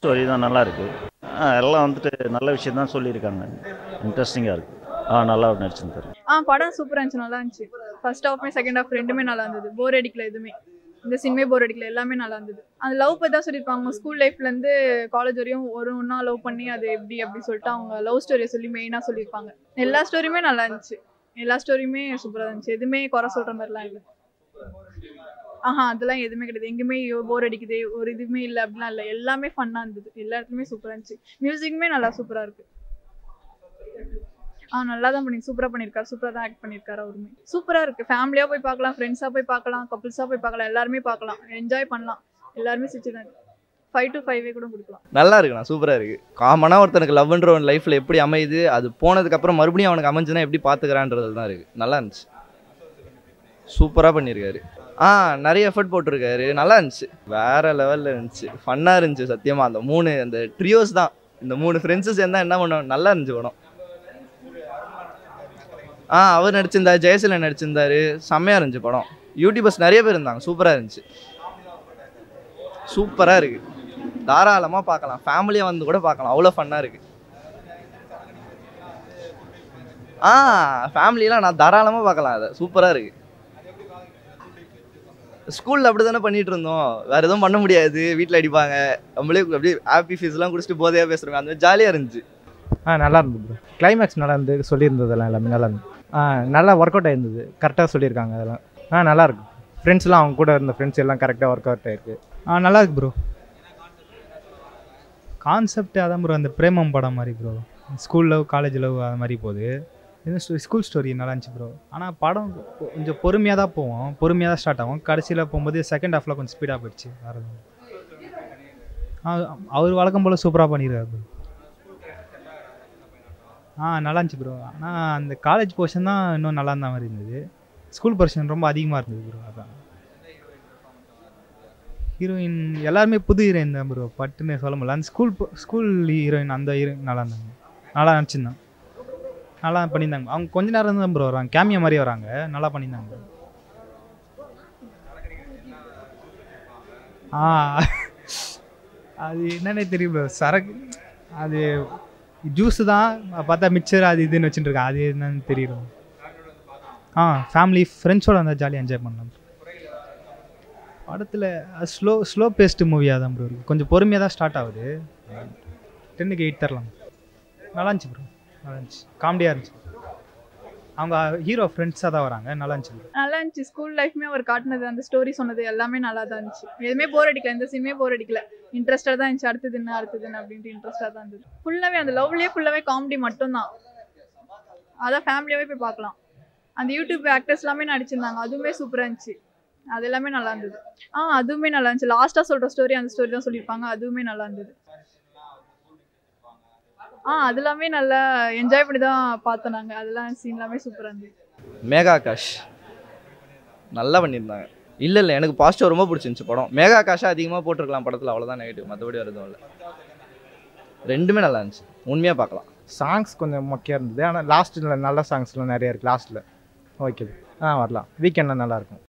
Story தான் நல்லா இருக்கு ஆ, எல்லாம் வந்துட்டு நல்ல விஷயம் தான் சொல்லியிருக்காங்க இன்ட்ரெஸ்டிங்காக இருக்கு ஆ நல்லா நடிச்சிருந்தாரு ஆ படம் சூப்பராக இருந்துச்சு நல்லா இருந்துச்சு ஃபர்ஸ்ட் ஹாஃப்மே செகண்ட் ஹாஃப் ரெண்டுமே நல்லா இருந்தது போர் அடிக்கல எதுவுமே இந்த சினிமே போர் அடிக்கல எல்லாமே நல்லா இருந்தது அந்த லவ் பற்றி தான் சொல்லியிருப்பாங்க ஸ்கூல் லைஃப்லேருந்து காலேஜ் வரையும் ஒரு ஒன்றா லவ் பண்ணி அது எப்படி அப்படி சொல்லிட்டு அவங்க லவ் ஸ்டோரியை சொல்லி மெயினாக சொல்லியிருப்பாங்க எல்லா ஸ்டோரியுமே நல்லா இருந்துச்சு எல்லா ஸ்டோரியுமே சூப்பராக இருந்துச்சு எதுவுமே குறை சொல்கிற மாதிரிலாம் இல்லை ஆஹா அதெல்லாம் எதுவுமே கிடையாது எங்கேயுமே போர் அடிக்குது ஒரு இதுவுமே இல்லை அப்படிலாம் இல்லை எல்லாமே ஃபன்னாக இருந்தது எல்லா இடத்துலையுமே சூப்பராக இருந்துச்சு மியூசிக்குமே நல்லா சூப்பராக இருக்கு ஆ நல்லா தான் பண்ணி சூப்பராக பண்ணியிருக்காரு சூப்பராக தான் ஆக்ட் பண்ணியிருக்காரு அவருமே சூப்பராக இருக்குது ஃபேமிலியாக போய் பார்க்கலாம் ஃப்ரெண்ட்ஸாக போய் பார்க்கலாம் கப்புள்ஸாக போய் பார்க்கலாம் எல்லாருமே பார்க்கலாம் என்ஜாய் பண்ணலாம் எல்லாருமே சிரிச்சு தான் ஃபைவ் டு ஃபைவே கூட கொடுக்கலாம் நல்லா இருக்குண்ணா சூப்பராக இருக்குது காமனாக ஒருத்தனுக்கு லவ்ன்ற ஒரு லைஃப்பில் எப்படி அமையுது அது போனதுக்கப்புறம் மறுபடியும் அவனுக்கு அமைஞ்சுன்னா எப்படி பார்த்துக்கிறான்றது தான் இருக்குது நல்லா இருந்துச்சு சூப்பராக பண்ணியிருக்காரு ஆ நிறைய எஃபர்ட் போட்டிருக்காரு நல்லா இருந்துச்சு வேற லெவலில் இருந்துச்சு ஃபன்னாக இருந்துச்சு சத்தியமாக அந்த மூணு அந்த ட்ரியோஸ் தான் இந்த மூணு ஃப்ரெண்ட்ஸு சேர்ந்தா என்ன பண்ணுவோம் நல்லா இருந்துச்சு படம் ஆ அவர் நடிச்சிருந்தாரு ஜெயசீலன் நடிச்சிருந்தாரு செம்மையாக இருந்துச்சு படம் யூடியூபர்ஸ் நிறைய பேர் இருந்தாங்க சூப்பராக இருந்துச்சு சூப்பராக இருக்குது தாராளமாக பார்க்கலாம் ஃபேமிலியாக வந்து கூட பார்க்கலாம் அவ்வளோ ஃபன்னாக இருக்குது ஆ ஃபேமிலியெலாம் நான் தாராளமாக பார்க்கலாம் அதை சூப்பராக இருக்குது ஸ்கூலில் அப்படி தானே பண்ணிட்டு இருந்தோம் வேறு எதுவும் பண்ண முடியாது வீட்டில் அடிப்பாங்க நம்மளே அப்படியே ஹாப்பி ஃபீஸ்லாம் குடிச்சிட்டு போதையாக பேசுகிறோங்க அந்த மாதிரி ஜாலியாக இருந்துச்சு ஆ நல்லா இருந்தது ப்ரோ கிளைமேக்ஸ் நல்லா இருந்து சொல்லியிருந்ததெல்லாம் எல்லாமே நல்லா இருந்தது ஆ நல்லா ஒர்க் அவுட் ஆயிருந்தது கரெக்டாக சொல்லியிருக்காங்க அதெல்லாம் ஆ நல்லா இருக்கு ஃப்ரெண்ட்ஸ்லாம் அவங்க கூட இருந்த ஃப்ரெண்ட்ஸ் எல்லாம் கரெக்டாக ஒர்க் அவுட் ஆயிருக்கு ஆ நல்லா இருக்கு ப்ரோ கான்செப்ட் அதான் ப்ரோ அந்த பிரேமம் படம் மாதிரி bro school love college love அது மாதிரி போகுது இது ஸ்கூல் ஸ்டோரி நல்லா இருந்துச்சு ப்ரோ ஆனால் படம் கொஞ்சம் பொறுமையாக தான் போவோம் பொறுமையாக தான் ஸ்டார்ட் ஆகும் கடைசியில் போகும்போது செகண்ட் ஹாஃபில் கொஞ்சம் ஸ்பீடாக போயிடுச்சு வேறு எதுவும் இல்ல. ஆ, அவர் வழக்கம் போல் சூப்பராக பண்ணியிருக்காரு ப்ரோ ஆ நல்லா இருந்துச்சு ப்ரோ ஆனால் அந்த காலேஜ் போர்ஷன் தான் இன்னும் நல்லா இருந்த மாதிரி இருந்தது ஸ்கூல் போர்ஷன் ரொம்ப அதிகமாக இருந்தது ப்ரோ அதான் ஹீரோயின் எல்லாருமே புது ஹீரோயின் தான் ப்ரோ பட்டுன்னு சொல்ல முடியல அந்த ஸ்கூல் ஸ்கூல் ஹீரோயின் அந்த ஹீரோயின் நல்லா இருந்தாங்க நல்லா நடிச்சிருந்தாங்க நல்லா பண்ணியிருந்தாங்க அவங்க கொஞ்ச நேரம் தான் ப்ரோ வராங்க கேமியா மாதிரி வராங்க நல்லா பண்ணியிருந்தாங்க bro. ஆ அது என்னன்னே தெரியும் ப்ரோ சரக்கு அது ஜூஸு தான் பார்த்தா மிக்சர் அது இதுன்னு வச்சுட்டு இருக்கேன் அது என்னன்னு தெரியல ஆ ஃபேமிலி ஃப்ரெண்ட்ஸோட இருந்தால் ஜாலியாக என்ஜாய் பண்ணலாம் bro. படத்தில் ஸ்லோ ஸ்லோ பேஸ்டு மூவியாக தான் ப்ரோ இருக்குது கொஞ்சம் பொறுமையாக தான் ஸ்டார்ட் ஆகுது டென்னுக்கு எயிட் தரலாம் நல்லா இருந்துச்சு ப்ரோ நல்லா இருந்துச்சு காமெடியாக இருந்துச்சு அவங்க ஹீரோ ஃப்ரெண்ட்ஸாக தான் வராங்க நல்லா இருந்துச்சு bro. நல்லா இருந்துச்சு ஸ்கூல் லைஃப்மே அவர் காட்டினது அந்த ஸ்டோரி சொன்னது எல்லாமே நல்லா தான் இருந்துச்சு எதுவுமே போர் அடிக்கல இந்த சீனுமே போர் அடிக்கல இன்ட்ரெஸ்டாக தான் இருந்துச்சு அடுத்தது என்ன அடுத்தது என்ன அப்படின்ட்டு இன்ட்ரெஸ்டாக தான் இருந்தது ஃபுல்லாகவே அந்த லவ்லேயே ஃபுல்லாகவே காமெடி மட்டும்தான் அதான் ஃபேமிலியாகவே போய் பார்க்கலாம் அந்த யூடியூப் ஆக்டர்ஸ் எல்லாமே நடிச்சிருந்தாங்க அதுவுமே சூப்பராக இருந்துச்சு அது எல்லாமே நல்லா இருந்தது ஆ அதுவுமே நல்லா இருந்துச்சு லாஸ்ட்டாக சொல்கிற ஸ்டோரி அந்த ஸ்டோரி தான் சொல்லியிருப்பாங்க அதுவுமே நல்லா இருந்தது ஆ அது எல்லாமே நல்லா என்ஜாய் பண்ணி தான் பார்த்தோம் நாங்கள் அதெல்லாம் சீன் எல்லாமே சூப்பராக இருந்தது மேகா ஆகாஷ் நல்லா பண்ணியிருந்தாங்க இல்லை இல்லை எனக்கு பாசிட்டிவ் ரொம்ப பிடிச்சிருந்துச்சு படம் மேகா ஆகாஷா அதிகமாக போட்டிருக்கலாம் படத்தில் அவ்வளோதான் நெகட்டிவ் மற்றபடி வேறு எதுவும் இல்லை ரெண்டுமே நல்லா இருந்துச்சு உண்மையாக பார்க்கலாம் சாங்ஸ் கொஞ்சம் மொக்கையாக இருந்தது ஆனால் லாஸ்ட்டில் நல்ல சாங்ஸ்லாம் நிறைய இருக்குது லாஸ்ட்டில் ஓகே ஆ வரலாம் வீக்கெண்டில் நல்லாயிருக்கும்